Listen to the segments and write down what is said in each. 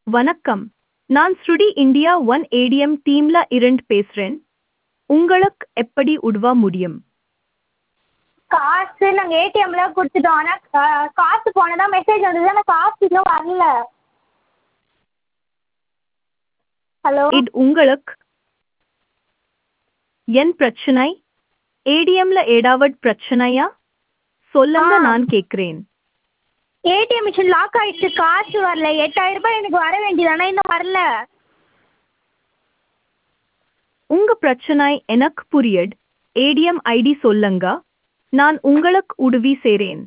வணக்கம் நான் ஸ்ருடி இந்தியா ஒன் ஏடிஎம் டீம்ல இருந்து பேசுறேன் உங்களுக்கு எப்படி உதவ முடியும் காசு நாங்கள் ஏடிஎம்ல கொடுத்துட்டோம் ஆனால் காசு போனதா மெசேஜ் வந்தது ஆனால் காசு இன்னும் வரல ஹலோ இது உங்களுக்கு என் பிரச்சனை ஏடிஎம்ல ஏடாவட் பிரச்சனையா சொல்லுங்க ஆ. நான் கேக்குறேன் ஏடிஎம் மிஷின் லாக் ஆயிடுச்சு காசு வரல எட்டாயிரம் ரூபாய் எனக்கு வர வேண்டியது ஆனால் இன்னும் வரல உங்க பிரச்சனை எனக்கு புரியுது ஏடிஎம் ஐடி சொல்லுங்க நான் உங்களுக்கு உதவி செய்றேன்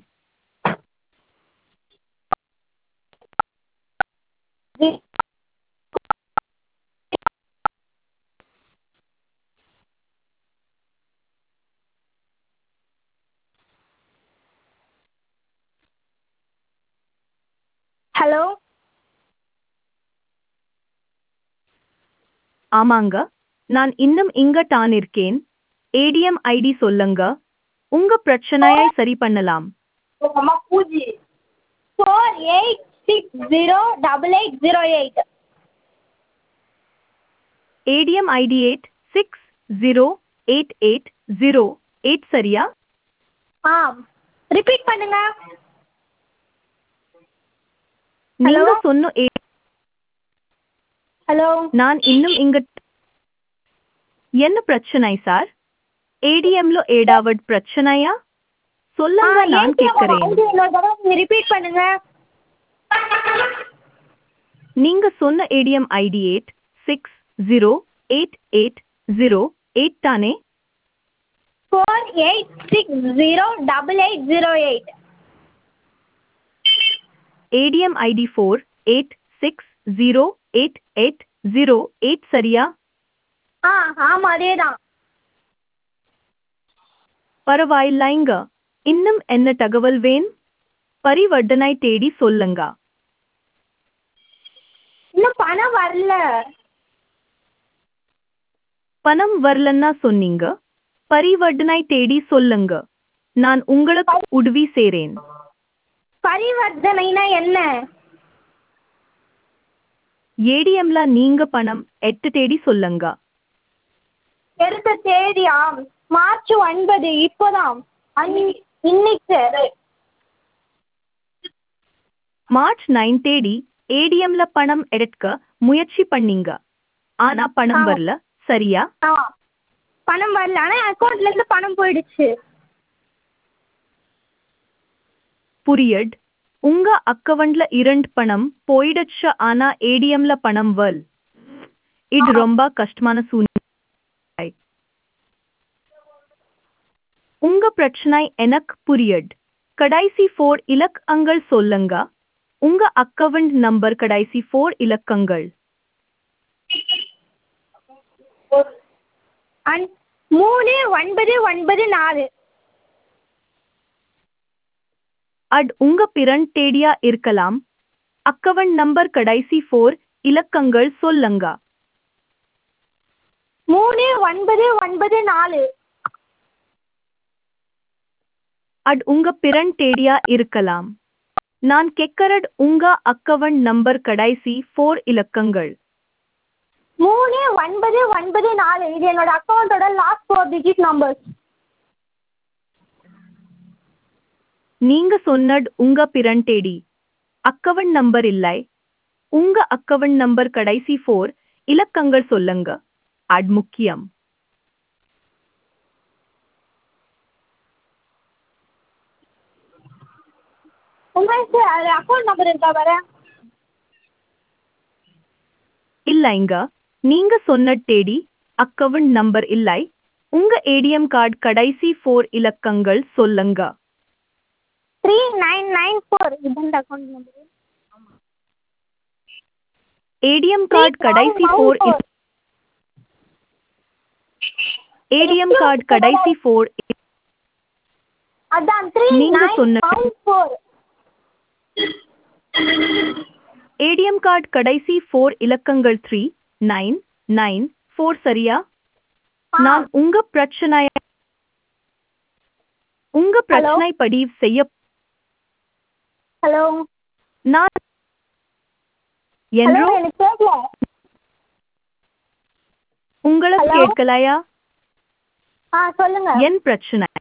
ஹலோ ஆமாங்க நான் இன்னும் இங்க தான் இருக்கேன் ஏடிஎம் ஐடி சொல்லுங்க உங்க பிரச்சனையை சரி பண்ணலாம் அம்மா பூஜி four eight six zero double eight zero eight ATM ID eight six zero eight eight zero eight சரியா ஆ ரிப்பீட் பண்ணுங்க நீங்க Hello? சொன்ன ஏ- ஹலோ நான் இன்னும் இங்க என்ன பிரச்சனை சார் ஏடிஎம்ல ஏடாவட் பிரச்சனையா சொல்லுங்க நான் கேட்கிறேன் இன்னொரு தடவை நீங்கள் ரிப்பீட் பண்ணுங்க நீங்க சொன்ன ATM ID eight six zero eight eight zero eight தானே four eight six zero double eight zero eight ATM ID four eight six zero eight eight zero eight சரியா ஆ ஆமாம் அதே தான் பரவாயில்லைங்க இன்னும் என்ன தகவல் வேணும் பரிவர்த்தனை தேடி சொல்லுங்க இன்னும் பணம் வரல பணம் வரலன்னா சொன்னீங்க பரிவர்த்தனை தேடி சொல்லுங்க நான் உங்களுக்கு உதவி செய்றேன் பரிவர்த்தனைனா என்ன ஏடிஎம்ல நீங்க பணம் எட்டு தேடி சொல்லுங்க எடுத்த தேதியா மார்ச் ஒன்பது இப்போதான் அன்னி- இன்னைக்கு மார்ச் நைன் தேடி ஏடிஎம்ல பணம் எடுக்க முயற்சி பண்ணீங்க ஆனா பணம் ஆ. வரல சரியா ஆ பணம் வரல ஆனால் அக்கௌண்ட்ல இருந்து பணம் போயிடுச்சு புரியட் உங்க அக்கவுண்ட்ல இரண்டு பணம் போயிடுச்சு ஆனா ஏடிஎம்ல பணம் வரல் இது ஆ. ரொம்ப கஷ்டமான சூழ்நிலை உங்க பிரச்சனை எனக்கு புரியட் கடைசி ஃபோர் இலக்கங்கள் சொல்லுங்க உங்க அக்கவுண்ட் நம்பர் கடைசி ஃபோர் இலக்கங்கள் அன் மூணு ஒன்பது ஒன்பது நாலு அட் உங்க பிறன் தேடியா இருக்கலாம் அக்கவுண்ட் நம்பர் கடைசி ஃபோர் இலக்கங்கள் சொல்லுங்க மூணு ஒன்பது ஒன்பது நாலு அட் உங்க பிறன் தேடியா இருக்கலாம் நான் கெக்கரட் உங்க அக்கவுண்ட் நம்பர் கடைசி ஃபோர் இலக்கங்கள் மூணு ஒன்பது ஒன்பது நாலு இது என்னோட அக்கௌண்ட்டோட லாஸ்ட் ஃபோர் டிஜிட் நம்பர்ஸ் நீங்க சொன்னட் உங்க பிறன் தேடி அக்கவுண்ட் நம்பர் இல்லை உங்க அக்கவுண்ட் நம்பர் கடைசி ஃபோர் இலக்கங்கள் சொல்லுங்க அட் முக்கியம் உங்களுக்கு அது அக்கௌண்ட் நம்பர் இருக்கா வர இல்லைங்க நீங்க சொன்ன தேடி அக்கவுண்ட் நம்பர் இல்லை உங்க ஏடிஎம் கார்டு கடைசி ஃபோர் இலக்கங்கள் சொல்லுங்க த்ரீ நைன் நைன் ஃபோர் இதுதான் அக்கௌண்ட் நம்பர் ஏடிஎம் கார்டு கடைசி ஃபோர் ஏடிஎம் கார்டு கடைசி ஃபோர் அதான் த்ரீ நீங்க நைன் சொன்ன- நைன் ஃபோர் ஏடிஎம் கார்டு கடைசி ஃபோர் இலக்கங்கள் த்ரீ நைன் நைன் ஃபோர் சரியா நான் உங்க பிரச்சனை உங்க பிரச்சனை பதிவு செய்ய ஹலோ நான் ஹலோ என்றோ எனக்கு கேட்கல உங்களுக்கு Hello? கேட்கலையா ஆ சொல்லுங்க என் பிரச்சனை